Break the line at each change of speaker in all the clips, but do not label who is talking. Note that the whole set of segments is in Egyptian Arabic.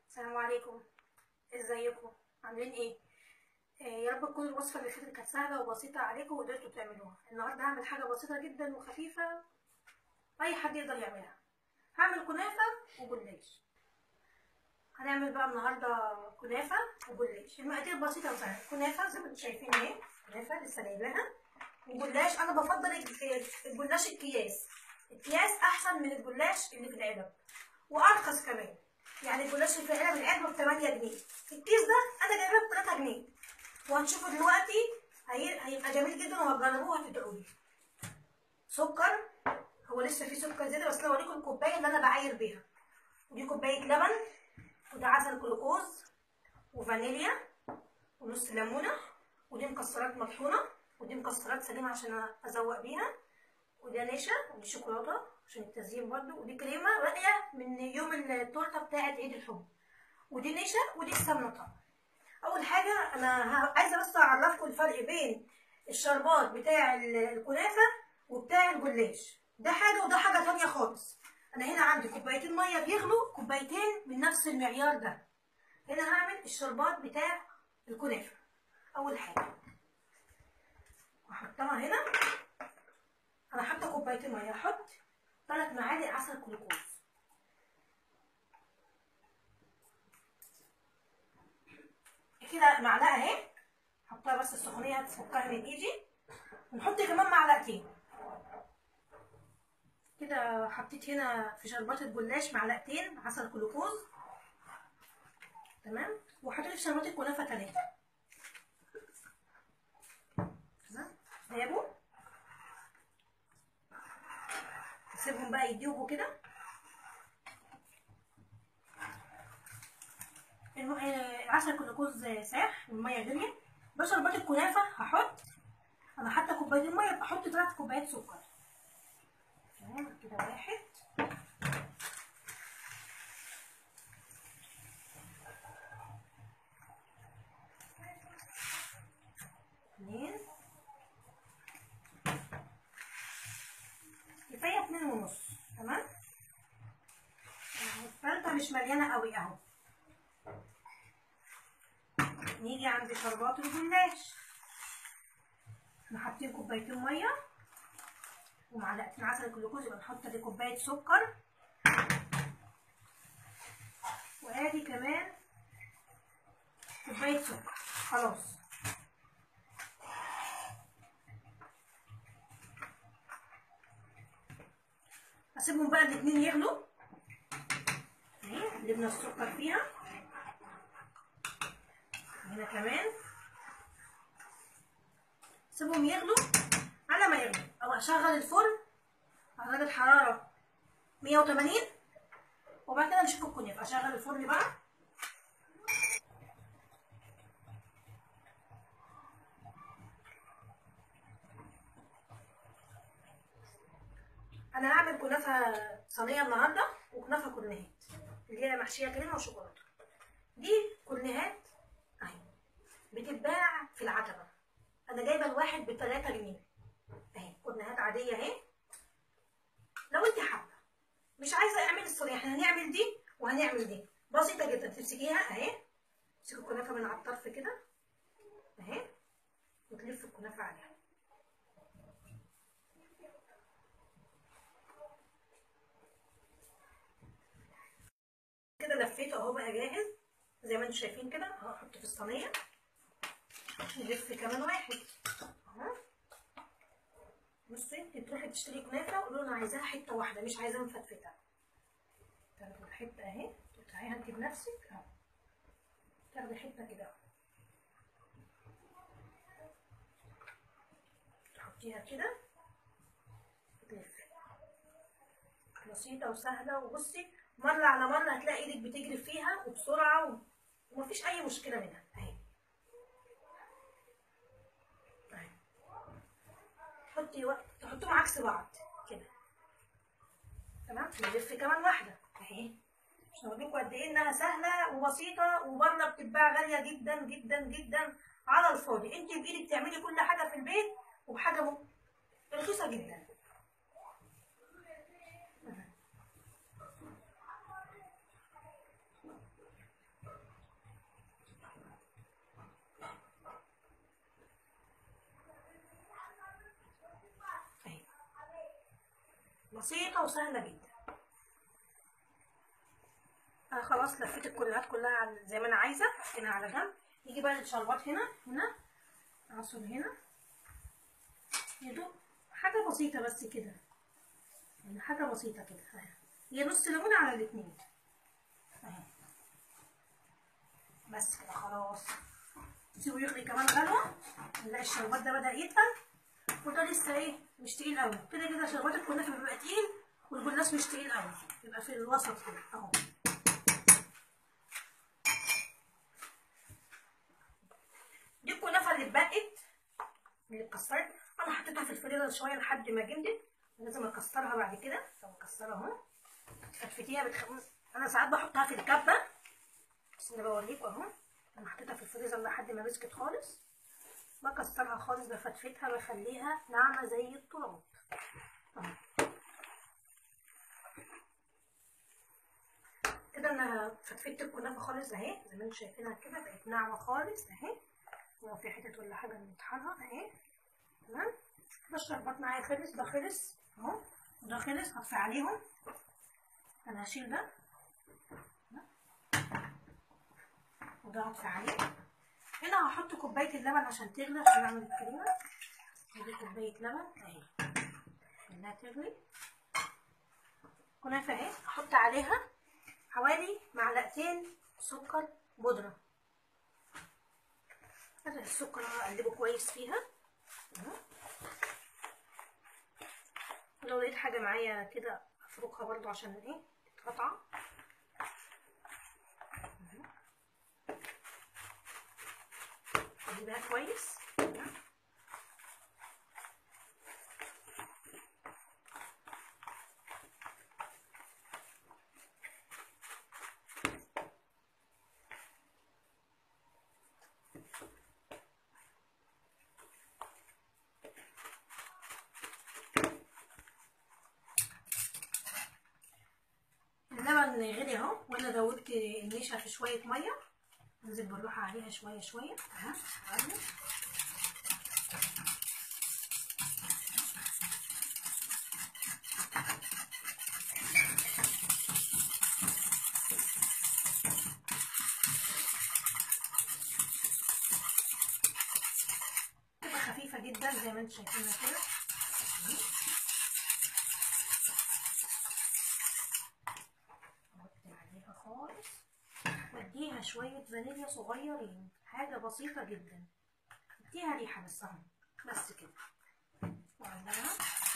السلام عليكم ازيكم عاملين ايه آه يا رب تكون الوصفه اللي فاتت كانت سهله وبسيطه عليكم وقدرتوا تعملوها النهارده هعمل حاجه بسيطه جدا وخفيفه اي حد يقدر يعملها هعمل كنافه وجلاش هنعمل بقى النهارده كنافه وجلاش المقادير بسيطه وسهله كنافه زي ما انتم شايفين اهي كنافه لسه جايباها وجلاش انا بفضل الج- الجلاش الكياس الكياس احسن من الجلاش اللي في العلب وارخص كمان يعني الجلاش اللي في العلب العلبه ب 8 جنيه الكيس ده انا جايباه ب 3 جنيه وهنشوفه دلوقتي هي... هيبقى جميل جدا وهتجربوه وهتدعوا لي سكر هو لسه فيه سكر زياده بس انا اوريكم الكوبايه اللي انا بعاير بيها ودي كوبايه لبن وده عسل جلوكوز وفانيليا ونص ليمونه ودي مكسرات مطحونه ودي مكسرات سليمه عشان ازوق بيها وده نشا ودي شوكولاته عشان التزيين برضه ودي كريمه باقيه من يوم التورته بتاعه عيد الحب ودي نشا ودي السمنه طبعا اول حاجه انا ه- عايزه بس اعرفكم الفرق بين الشربات بتاع ال- الكنافه وبتاع الجلاش ده حاجه وده حاجه تانية خالص انا هنا عندي كوبايتين ميه بيغلوا كوبايتين من نفس المعيار ده هنا هعمل الشربات بتاع الكنافه اول حاجه هحطها هنا انا حاطه كوبايتين ميه هحط ثلاث معالق عسل جلوكوز كده معلقه اهي حطها بس السخونيه هتفكها من ايدي ونحط كمان معلقتين كده حطيت هنا في شربات الجلاش معلقتين عسل جلوكوز تمام وحطيت في شربات الكنافه تلاته تمام سيبوا سيبهم بقى يدوبوا كده الم- آه، عسل جلوكوز ساح والميه غليت بشربات الكنافه هحط انا حاطه كوبايتين ميه يبقى احط ثلاث كوبايات سكر تمام كده واحد اتنين كفايه اتنين ونص تمام أهو التالتة مش مليانه قوي اهو نيجي عند شربات الجلاش احنا حاطين كوبايتين ميه ومعلقتين عسل جلوكوز يبقى نحط دي كوبايه سكر وادي كمان كوبايه سكر خلاص هسيبهم بقى الاتنين يغلوا اهي جبنا السكر فيها هنا كمان سيبهم يغلوا على ما يغلوا او اشغل الفرن على درجه حراره 180 وبعد كده نشوف الكنافه اشغل الفرن بقى انا هعمل كنافه صينيه النهارده وكنافه كلنيهات اللي هي محشيه كريمه وشوكولاته دي كلنيهات اهي بتتباع في العتبة أنا جايبة الواحد بتلاتة جنيه أهي كنهات عادية أهي لو أنت حابة مش عايزة اعمل الصينية احنا هنعمل دي وهنعمل دي بسيطة جدا تمسكيها أهي تمسكي الكنافة من على الطرف كده أهي وتلف الكنافة عليها كده لفيته اهو بقى جاهز زي ما انتم شايفين كده اهو احطه في الصينيه نلف كمان واحد اهو بصي انت تروحي تشتري كنافه وقولوا انا عايزاها حته واحده مش عايزاها مفتفته تاخدي الحته اهي تقطعيها انت بنفسك اهو تاخدي حته كده اهو تحطيها كده وتلفي بسيطه وسهله وبصي مره على مره هتلاقي ايدك بتجري فيها وبسرعه و... ومفيش اي مشكله منها اهي اهي حطي و... تحطهم عكس بعض كده تمام نلف كمان واحده اهي مش هوريكم قد ايه انها سهله وبسيطه وبره بتتباع غاليه جدا جدا جدا على الفاضي انت بايدك تعملي كل حاجه في البيت وبحاجه م... رخيصه جدا بسيطة وسهلة جدا انا خلاص لفيت الكلات كلها على زي ما انا عايزة هنا على جنب يجي بقى الشربات هنا هنا اعصر هنا يدوب حاجة بسيطة بس كده يعني حاجة بسيطة كده اهي هي نص ليمونة على الاتنين اهي بس كده خلاص نسيبه يغلي كمان غلوة نلاقي الشربات ده بدأ يتقل وده لسه ايه مش تقيل قوي كده كده شربات الكنافة بيبقى تقيل والجلاش مش تقيل قوي يبقى في الوسط كده اهو دي الكنافة اللي اتبقت اللي اتكسرت انا حطيتها في الفريزر شوية لحد ما جمدت لازم اكسرها بعد كده طب اكسرها اهو تفتفتيها بتخ... انا ساعات بحطها في الكبة بس انا بوريكم اهو انا حطيتها في الفريزر لحد ما مسكت خالص بكسرها خالص بفتفتها بخليها ناعمة زي التراب اهو كده انا فتفت الكنافة خالص اهي زي ما انتم شايفينها كده بقت ناعمة خالص اهي لو في حتت ولا حاجة نطحنها اهي تمام ده الشربات معايا خلص ده خلص اهو وده خلص هطفي عليهم انا هشيل ده وده هطفي عليه هنا هحط كوباية اللبن عشان تغلي عشان اعمل الكريمة ادي كوباية لبن اهي خليها تغلي كنافة اهي احط عليها حوالي معلقتين سكر بودرة هذا السكر اقلبه كويس فيها اهو ولو لقيت حاجة معايا كده افركها برضو عشان ايه تتقطع اجيبها كويس اللبن غلي اهو وانا زودت النشا في شويه ميه انزل بالراحه عليها شويه شويه اها عادي. تبقى خفيفه جدا زي ما انتم شايفينها كده احط عليها خالص واديها شوية فانيليا صغيرين حاجة بسيطة جدا اديها ريحة بس اهو بس كده وعندها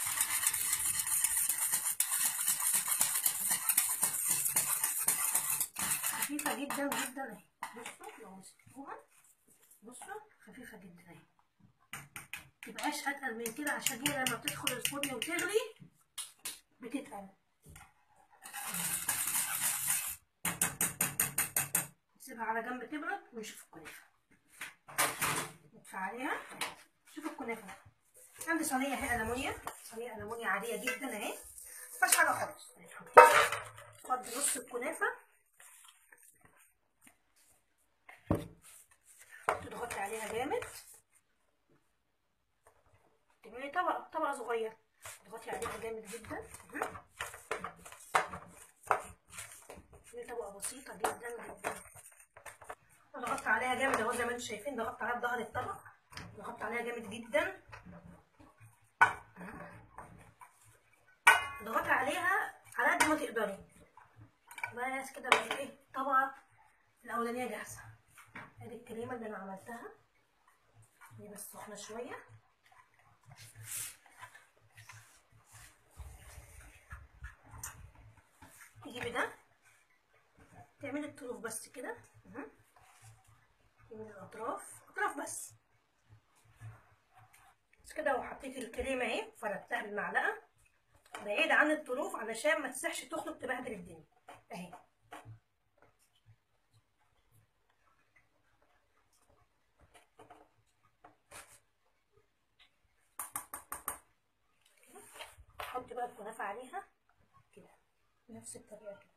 خفيفة جدا جدا اهي بصوا لو مسكتوها بصوا خفيفة جدا اهي متبقاش اتقل من كده عشان هي لما بتدخل الفرن وتغلي بتتقل نسيبها على جنب تبرد ونشوف الكنافة ندفع عليها شوف الكنافة عندي صينية اهي ألمونيا صينية ألمونيا عادية جدا اهي مفيهاش حاجة خالص تفضي نص الكنافة تضغطي عليها جامد تعملي طبق طبق صغير تضغطي عليها جامد جدا دي طبقة بسيطة جدا جدا ضغطت عليها جامد اهو زي ما انتم شايفين ضغطت عليها بظهر الطبق ضغطت عليها جامد جدا ضغطي عليها على قد ما تقدري بس كده بقت ايه الطبقة الأولانية جاهزة ادي الكريمة اللي أنا عملتها دي بس سخنة شوية تجيبي ده تعملي الطروف بس كده من الأطراف أطراف بس بس كده وحطيت الكريمة اهي فردتها بالمعلقة بعيد عن الطروف علشان ما تسحش تخرج تبهدل الدنيا اهي حطي بقى الكنافة عليها كده بنفس الطريقة كده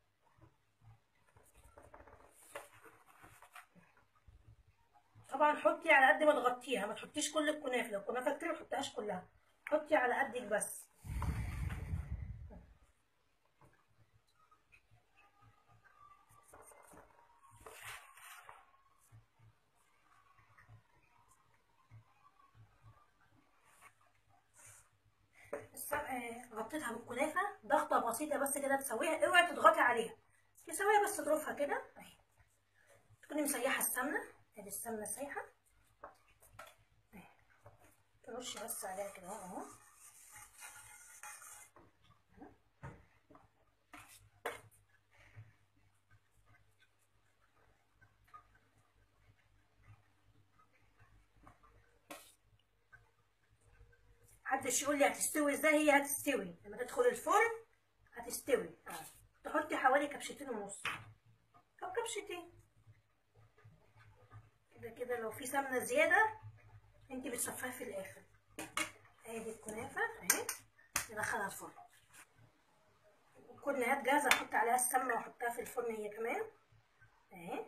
طبعا حطي على قد ما تغطيها ما تحطيش كل الكنافه لو الكنافه كتير ما تحطيهاش كلها حطي على قدك بس الس- آه، غطيتها بالكنافه ضغطه بسيطه بس كده تسويها اوعي تضغطي عليها تسويها بس ظروفها كده اهي تكوني مسيحه السمنه ادي السمنه سايحه اهي ترشي بس عليها كده اهو اهو محدش يقول لي هتستوي ازاي هي هتستوي لما تدخل الفرن هتستوي اه تحطي حوالي كبشتين ونص او كبشتين كده كده لو في سمنه زياده انت بتصفيها في الاخر ادي الكنافه اهي ندخلها الفرن الكورنيهات جاهزه احط عليها السمنه واحطها في الفرن هي كمان اهي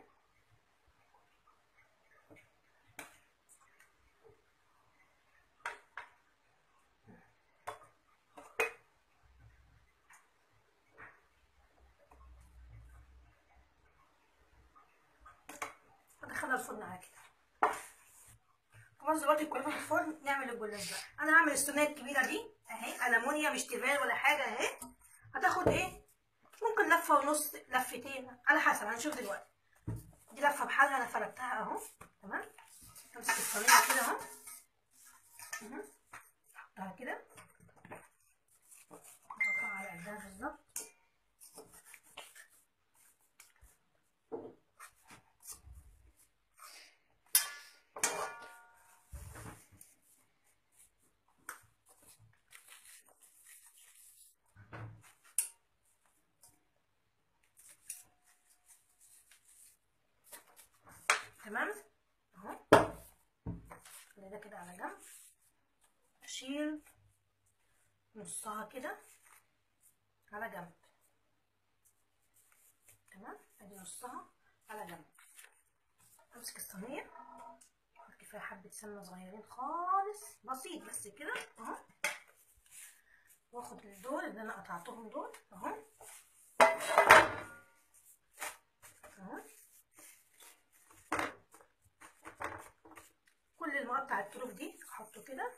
ادخلها الفرن على كده خلاص دلوقتي الكنافه في الفرن نعمل الجلاش بقى انا هعمل الصينيه الكبيره دي اهي المونيا مش تيفال ولا حاجه اهي هتاخد ايه ممكن لفه ونص لفتين على حسب هنشوف دلوقتي دي لفه بحالها انا فردتها اهو تمام امسك الصينيه كده اهو اهو. احطها كده احطها على قدها بالظبط تمام اهو خلي ده كده على جنب اشيل نصها كده على جنب تمام ادي نصها على جنب امسك الصينيه احط فيها حبه سمنه صغيرين خالص بسيط بس كده اهو واخد دول اللي انا قطعتهم دول اهو اهو كل المقطع الطروف دي احطه كده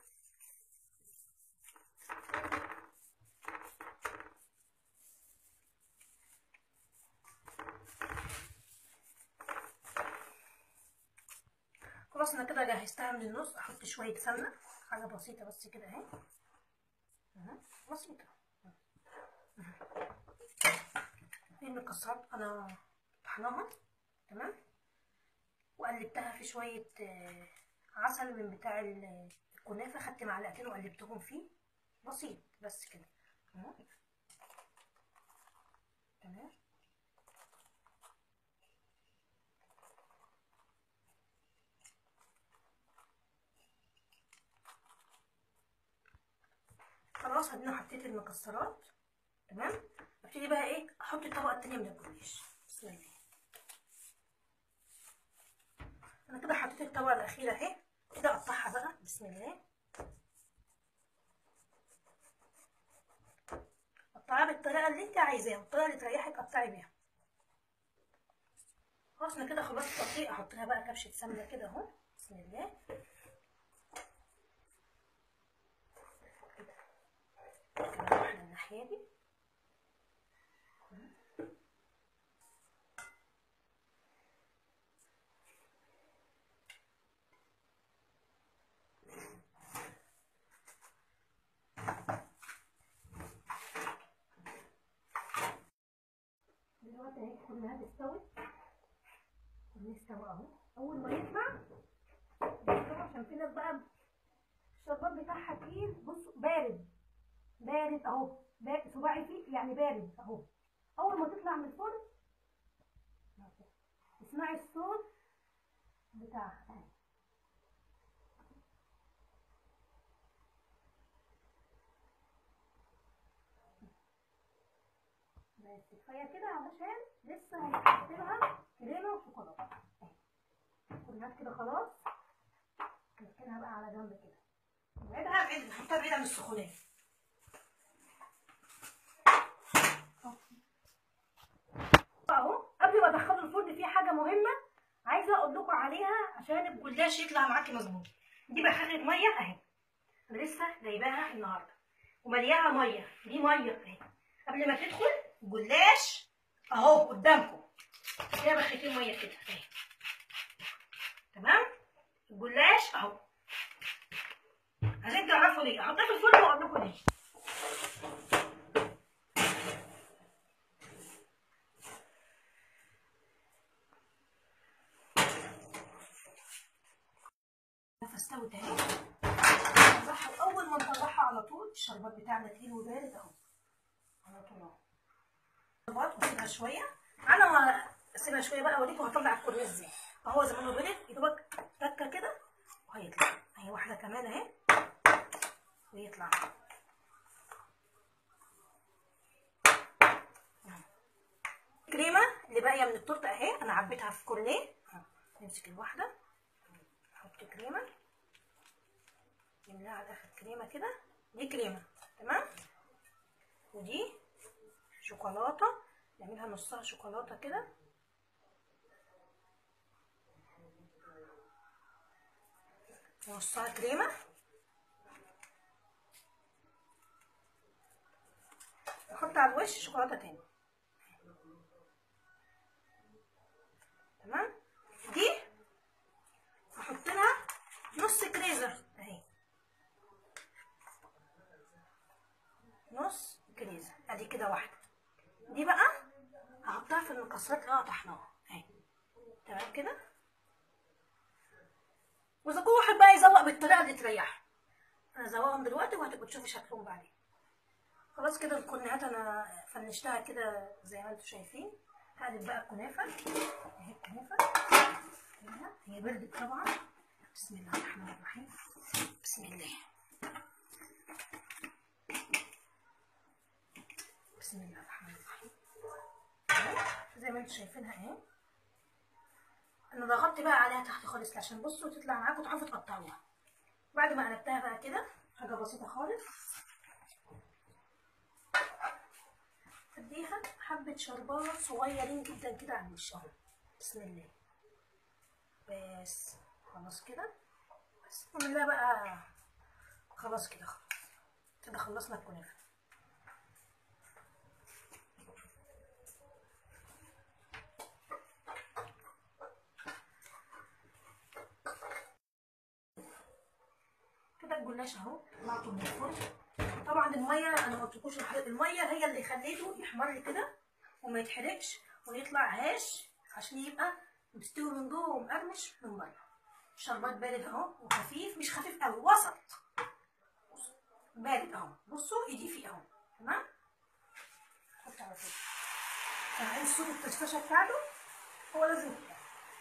خلاص انا كده جهزتها من النص احط شويه سمنه حاجه بسيطه بس كده اهي اهي بسيطه دي المكسرات انا طحناها تمام وقلبتها في شويه آه، عسل من بتاع ال- الكنافه خدت معلقتين وقلبتهم فيه بسيط بس كده اهو تمام خلاص ادينا حطيت المكسرات تمام ابتدي بقى ايه احط الطبقه التانيه من الجلاش بسم الله انا كده حطيت الطبقه الاخيره اهي كده اقطعها بقى بسم الله قطعها بالطريقه اللي انت عايزاها والطريقه اللي تريحك قطعي بيها خلاص انا كده خلصت التقطيع احط لها بقى كبشه سمنه كده اهو بسم الله كده واحده الناحيه دي دلوقتي اهي كلها تستوي كلها استوى اهو اول ما يطلع يطلع عشان في ناس بقى الشربات بتاعها تقيل بص بارد بارد اهو بارد صباعي فيه يعني بارد اهو اول ما تطلع من الفرن اسمعي الصوت بتاعها اهي بس كفايه كده علشان لسه هنحط لها كريمه وشوكولاته اهي كلها كده خلاص نركنها بقى على جنب كده نبعدها بعيد نحطها بعيد عن السخونيه اهو قبل ما ادخله الفرن في حاجه مهمه عايزه اقول لكم عليها عشان الجلاش يطلع معاكي مظبوط دي بخاخه ميه اهي انا لسه جايباها النهارده ومليانه ميه دي ميه اهي قبل ما تدخل جلاش اهو قدامكم فيها بخيتين ميه كده اهي تمام الجلاش اهو عشان تعرفوا ليه احطها في الفرن واقول لكم ليه فاستوت اهي نطلعها اول ما نطلعها على طول الشربات بتاعنا تقيل وبارد اهو على طول اهو شربات واسيبها شويه انا ما اسيبها شويه بقى اوريكم هطلع الكورنيش ازاي اهو زي ما هو برد يا دوبك تكه كده وهيطلع اهي واحده كمان اهي ويطلع الكريمه اللي باقيه من التورته اهي انا عبيتها في كورنيه نمسك الواحده نحط كريمه نملاها على الاخر كريمه كده دي كريمه تمام ودي شوكولاته نعملها نصها شوكولاته كده نصها كريمه نحط على الوش شوكولاته تاني تمام دي احط لها نص كريزر اهي نص كريزر ادي كده واحده دي بقى هحطها في المكسرات اللي انا طحناها اهي تمام كده واذا كل واحد بقى يزوق بالطريقه اللي تريحه انا زوقهم دلوقتي وهتبقوا تشوفوا شكلهم بعدين خلاص كده الكنافات انا فنشتها كده زي ما انتم شايفين هقلب بقى الكنافه اهي الكنافه هنا هي بردت طبعا بسم الله الرحمن الرحيم بسم الله بسم الله الرحمن الرحيم زي ما انتم شايفينها اهي انا ضغطت بقى عليها تحت خالص عشان بصوا تطلع معاكم تعرفوا تقطعوها بعد ما قلبتها بقى كده حاجه بسيطه خالص اديها حبه شربات صغيرين جدا كده على وشها بسم الله بس خلاص كده بس نعملها بقى خلاص كده خلاص كده خلصنا الكنافه كده الجلاش اهو طلعته من الفرن طبعا الميه انا ما قلتلكوش الميه هي اللي خليته يحمر كده وما يتحرقش ويطلع هاش عشان يبقى مستوي من جوه ومقرمش من بره الشربات بارد اهو وخفيف مش خفيف قوي وسط بارد اهو بصوا ايدي فيه اهو تمام حط على طول سامعين صوت التشفشه بتاعته هو لازم يبقى.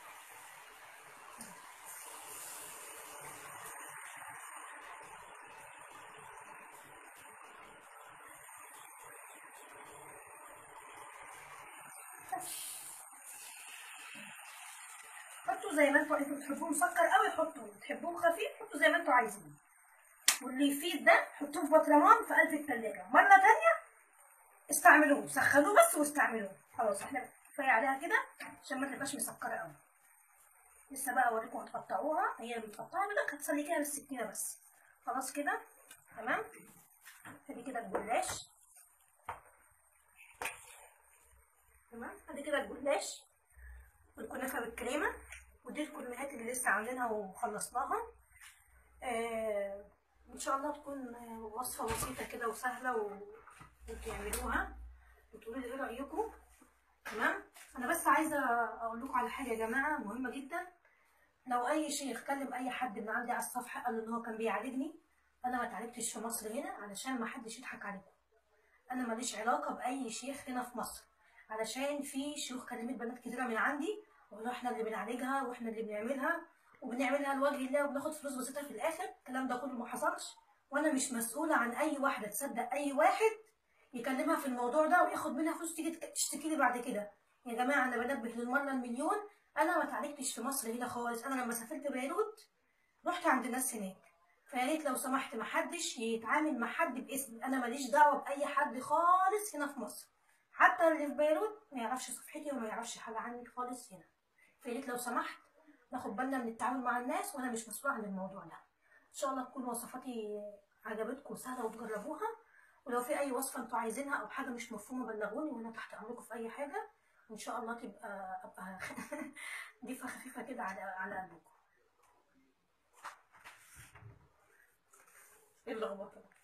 حطوا زي ما انتوا انتوا بتحبوه مسكر قوي حطوا بتحبوه خفيف حطوا زي ما انتوا عايزين واللي يفيد ده حطوه في بطرمان في قلب التلاجة مرة تانية استعملوه سخنوه بس واستعملوه خلاص احنا كفاية عليها كده عشان ما تبقاش مسكرة قوي لسه بقى اوريكم هتقطعوها هي متقطعة كده هتسلكيها بالسكينة بس خلاص كده تمام ادي كده الجلاش تمام ادي كده الجلاش والكنافه بالكريمه ودي الكنافات اللي لسه عاملينها وخلصناها آه ان شاء الله تكون وصفه بسيطه كده وسهله و... وتعملوها وتقولوا لي ايه رايكم تمام انا بس عايزه اقول لكم على حاجه يا جماعه مهمه جدا لو اي شيخ كلم اي حد من عندي على الصفحه قال له ان هو كان بيعالجني انا ما اتعالجتش في مصر هنا علشان ما حدش يضحك عليكم انا ماليش علاقه باي شيخ هنا في مصر علشان في شيوخ كلمت بنات كتيرة من عندي وقالوا احنا اللي بنعالجها واحنا اللي بنعملها وبنعملها لوجه الله وبناخد فلوس بسيطة في الآخر الكلام ده كله ما حصلش وأنا مش مسؤولة عن أي واحدة تصدق أي واحد يكلمها في الموضوع ده وياخد منها فلوس تيجي تشتكي لي بعد كده يا جماعة أنا بنبه للمرة المليون أنا ما اتعالجتش في مصر هنا خالص أنا لما سافرت بيروت رحت عند ناس هناك فيا ريت لو سمحت محدش يتعامل مع حد باسمي أنا ماليش دعوة بأي حد خالص هنا في مصر حتى اللي في بيروت ما يعرفش صفحتي وما يعرفش حاجه عني خالص هنا فياريت لو سمحت ناخد بالنا من التعامل مع الناس وانا مش مسؤوله عن الموضوع ده ان شاء الله تكون وصفاتي عجبتكم وسهله وتجربوها ولو في اي وصفه انتوا عايزينها او حاجه مش مفهومه بلغوني وانا تحت امركم في اي حاجه وان شاء الله تبقى ابقى ضيفه خفيفه كده على على قلبكم ايه اللخبطه ده؟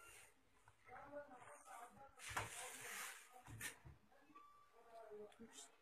Oops.